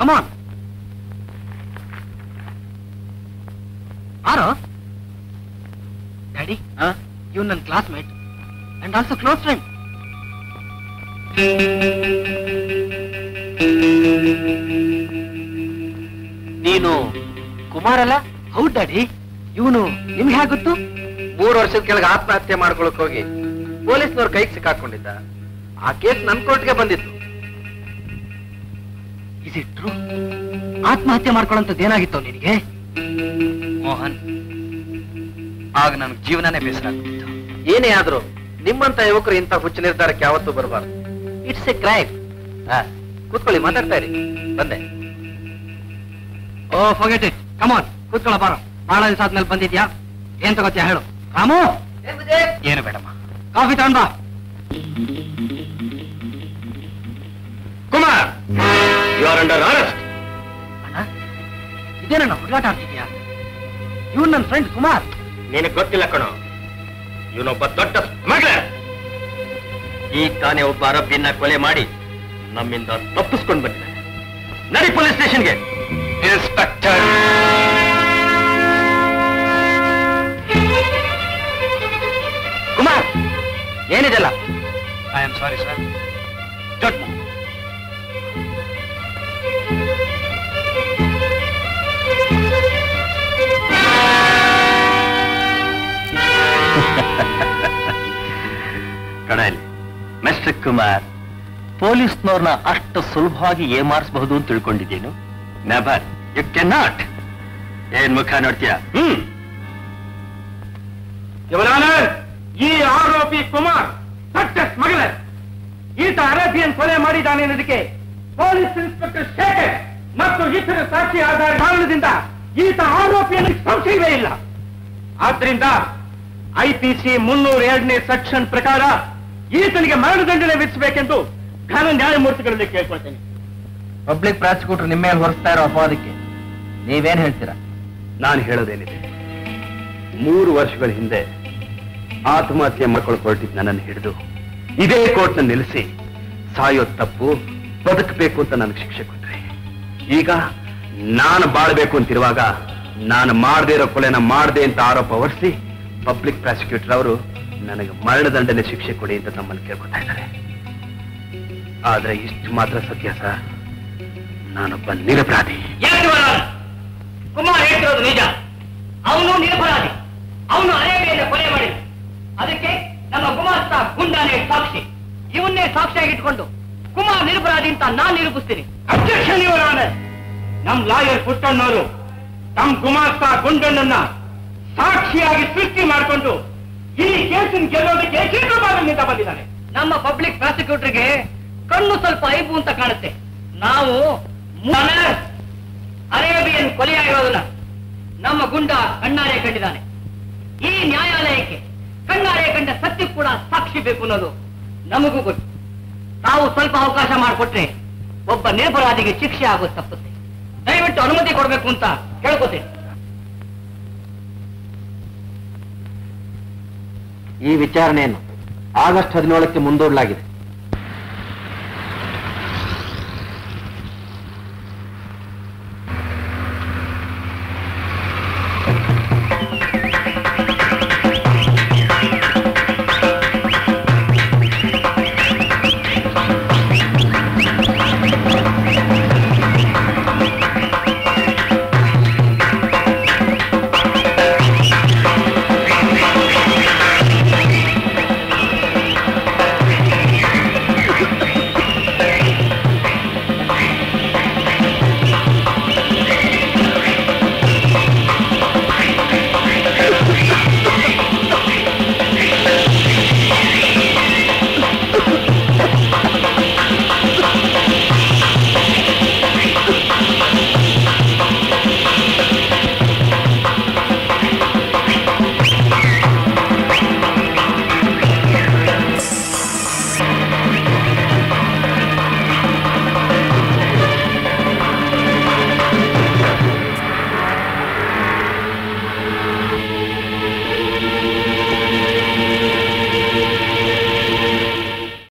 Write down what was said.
ಕಮಾನ್ ಆರೋ daddy ಇವ್ ನನ್ನ classmate and also close friend ನೀನು ಕುಮಾರ್ ಅಲ್ಲ ಹೌದ್ ಡ್ಯಾಡಿ ಇವನು ನಿಮ್ಗೆ ಹೇಗೆ ಗೊತ್ತು ಮೂರು ವರ್ಷದ ಕೆಳಗೆ ಆತ್ಮಹತ್ಯೆ ಮಾಡ್ಕೊಳಕ್ ಹೋಗಿ ಪೊಲೀಸ್ನವ್ರ ಕೈಗೆ ಸಿಕ್ಕಾಕೊಂಡಿದ್ದ ಆ ಕೇಸ್ ನನ್ ಕೋರ್ಟ್ಗೆ ಬಂದಿತ್ತು ಇಸ್ ಇಟ್ ಟ್ರೂ ಆತ್ಮಹತ್ಯೆ ಮಾಡ್ಕೊಳ್ಳೋಂಥದ್ದು ಏನಾಗಿತ್ತು ನಿನಗೆ ಮೋಹನ್ ಆಗ ನನಗೆ ಜೀವನನೇ ಬೇಸರ ಆಗ್ತಿತ್ತು ಏನೇ ಆದ್ರೂ ನಿಮ್ಮಂತ ಯುವಕರು ಇಂಥ ಹುಚ್ಚು ನಿರ್ಧಾರಕ್ಕೆ ಯಾವತ್ತೂ ಬರಬಾರ್ದು ಇಟ್ಸ್ ಎ ಕ್ರೈಮ್ ಕೂತ್ಕೊಳ್ಳಿ ಮಾತಾಡ್ತಾ ಇರಿ ಬಂದೆ ಓ ಫೋಗೆಟ್ ಇಟ್ ಕಮಾನ್ ಕೂತ್ಕೊಳ್ಳ ಬಾರೋ ಬಹಳ ದಿವಸ ಆದ್ಮೇಲೆ ಬಂದಿದ್ಯಾ ಏನ್ ತಗೋತೀಯ ಹೇಳು ರಾಮು ಏನು ಬೇಡಮ್ಮ ಕಾಫಿ ತಗೊಂಡ್ ಬಾ Kumar you are under arrest ಅಣ್ಣ ಇದೇನಣ್ಣ ಹುಡುಗಾಟ ಆಡ್ತಿದ್ಯಾ ಇವನ್ ನನ್ನ ಫ್ರೆಂಡ್ ಕುಮಾರ್ ನಿನಗೆ ಗೊತ್ತಿಲ್ಲ ಕಣೋ ಇವನೊಬ್ಬ ದೊಡ್ಡ ಸ್ಮಗ್ಲರ್ ಈ ತಾನೇ ಒಬ್ಬ ಅರಬ್ಬಿನ ಕೊಲೆ ಮಾಡಿ ನಮ್ಮಿಂದ ತಪ್ಪಿಸ್ಕೊಂಡು ಬಂದಿದ್ದಾನೆ ನಡಿ ಪೊಲೀಸ್ ಸ್ಟೇಷನ್ಗೆ ಇನ್ಸ್ಪೆಕ್ಟರ್ ಕುಮಾರ್ ಏನಿದೆಲ್ಲ ಐ ಆಮ್ ಸಾರಿ ಸರ್ ದೊಡ್ಡ ಕಡಲಿ ಮಿಸ್ಟರ್ ಕುಮಾರ್ ಪೊಲೀಸ್ನವ್ರನ್ನ ಅಷ್ಟು ಸುಲಭವಾಗಿ ಏಮಾರಿಸಬಹುದು ಅಂತ ತಿಳ್ಕೊಂಡಿದ್ದೇನು ನೆಬರ್ ಯು ಕೆನ್ ನಾಟ್ ಏನ್ ಮುಖ ನೋಡ್ತೀಯ ಹ್ಮ್ ಈ ಆರೋಪಿ ಕುಮಾರ್ ದೊಡ್ಡ ಸ್ಮಗ್ಲರ್ ಈತ ಅರೇಬಿಯನ್ ಕೊಲೆ ಮಾಡಿದ್ದಾನೆ ಅನ್ನೋದಕ್ಕೆ ಪೊಲೀಸ್ ಇನ್ಸ್ಪೆಕ್ಟರ್ ಶೇಖರ್ ಮತ್ತು ಇತರ ಸಾಕ್ಷಿ ಆಧಾರ ಕಾರಣದಿಂದ ಈತ ಆರೋಪಿಯನ್ನು ಸಂಶಯವೇ ಇಲ್ಲ ಆದ್ರಿಂದ ಐಪಿಸಿ ಮುನ್ನೂರ ಎರಡನೇ ಸೆಕ್ಷನ್ ಪ್ರಕಾರ ಈತನಿಗೆ ಮರಣದಂಡನೆ ವಿಧಿಸಬೇಕೆಂದು ಘನ ನ್ಯಾಯಮೂರ್ತಿಗಳಲ್ಲಿ ಕೇಳ್ಕೊಳ್ತೇನೆ ಪಬ್ಲಿಕ್ ಪ್ರಾಸಿಕ್ಯೂಟರ್ ನಿಮ್ಮ ಮೇಲೆ ಹೊರಿಸ್ತಾ ಇರೋ ಅಪವಾದಕ್ಕೆ ನೀವೇನ್ ಹೇಳ್ತೀರಾ ನಾನು ಹೇಳೋದೇನಿದೆ ಮೂರು ವರ್ಷಗಳ ಹಿಂದೆ ಆತ್ಮಹತ್ಯೆ ಮಾಡ್ಕೊಂಡು ಹೊರಟಿದ್ದು ನನ್ನನ್ನು ಹಿಡಿದು ಇದೇ ಕೋರ್ಟ್ನ ನಿಲ್ಲಿಸಿ ಸಾಯೋ ತಪ್ಪು ಬದುಕಬೇಕು ಅಂತ ನನಗೆ ಶಿಕ್ಷೆ ಕೊಟ್ರೆ ಈಗ ನಾನು ಬಾಳ್ಬೇಕು ಅಂತಿರುವಾಗ ನಾನು ಮಾಡದೇ ಇರೋ ಕೊಲೆನ ಮಾಡದೆ ಅಂತ ಆರೋಪ ಹೊರಿಸಿ ಪಬ್ಲಿಕ್ ಪ್ರಾಸಿಕ್ಯೂಟರ್ ಅವರು ನನಗೆ ಮರಣದಂಡನೆ ಶಿಕ್ಷೆ ಕೊಡಿ ಅಂತ ನಮ್ಮನ್ನು ಕೇಳ್ಕೊತಾ ಇದ್ದಾರೆ ಆದ್ರೆ ಇಷ್ಟು ಮಾತ್ರ ಸತ್ಯ ಸರ್ ನಾನೊಬ್ಬ ನಿರಪರಾಧಿ ಕುಮಾರ್ ಹೇಳ್ತಿರೋದು ನಿಜ ಅವನು ನಿರಪರಾಧಿ ಅವನು ಅರೇಬಿಯನ್ನ ಕೊಲೆ ಮಾಡಿದ ಅದಕ್ಕೆ ನಮ್ಮ ಗುಮಾಸ್ತ ಗುಂಡಾನೆ ಸಾಕ್ಷಿ ಇವನ್ನೇ ಸಾಕ್ಷಿಯಾಗಿ ಇಟ್ಕೊಂಡು ಕುಮಾರ್ ನಿರಪರಾಧಿ ಅಂತ ನಾನ್ ನಿರೂಪಿಸ್ತೀನಿ ಅಬ್ಜೆಕ್ಷನ್ ಇವರಾನೆ ನಮ್ ಲಾಯರ್ ಪುಟ್ಟಣ್ಣವರು ತಮ್ಮ ಗುಮಾಸ್ತ ಗುಂಡಣ್ಣನ್ನ ಸಾಕ್ಷಿಯಾಗಿ ಸೃಷ್ಟಿ ಮಾಡಿಕೊಂಡು ಈ ಕೇಸಿನ ಗೆಲ್ಲೋದಕ್ಕೆ ಶೀಘ್ರವಾದನಿಂದ ಬಂದಿದ್ದಾನೆ ನಮ್ಮ ಪಬ್ಲಿಕ್ ಪ್ರಾಸಿಕ್ಯೂಟರ್ಗೆ ಕಣ್ಣು ಸ್ವಲ್ಪ ಐಬು ಅಂತ ಕಾಣುತ್ತೆ ನಾವು ಮನ- ಅರೇಬಿಯನ್ ಕೊಲೆಯಾಗಿರೋದನ್ನ ನಮ್ಮ ಗುಂಡ ಕಣ್ಣಾರೆ ಕಂಡಿದ್ದಾನೆ ಈ ನ್ಯಾಯಾಲಯಕ್ಕೆ ಕಣ್ಣಾರೆ ಕಂಡ ಸತ್ಯ ಕೂಡ ಸಾಕ್ಷಿ ಬೇಕು ಅನ್ನೋದು ನಮಗೂ ಗೊತ್ತು ತಾವು ಸ್ವಲ್ಪ ಅವಕಾಶ ಮಾಡಿಕೊಟ್ರೆ ಒಬ್ಬ ನಿರಪರಾಧಿಗೆ ಶಿಕ್ಷೆ ಆಗೋದು ತಪ್ಪುತ್ತೆ ದಯವಿಟ್ಟು ಅನುಮತಿ ಕೊಡಬೇಕು ಅಂತ ಕೇಳ್ಕೊತೀನಿ ಈ ವಿಚಾರಣೆಯನ್ನು ಆಗಸ್ಟ್ ಹದಿನೇಳಕ್ಕೆ ಮುಂದೂಡಲಾಗಿದೆ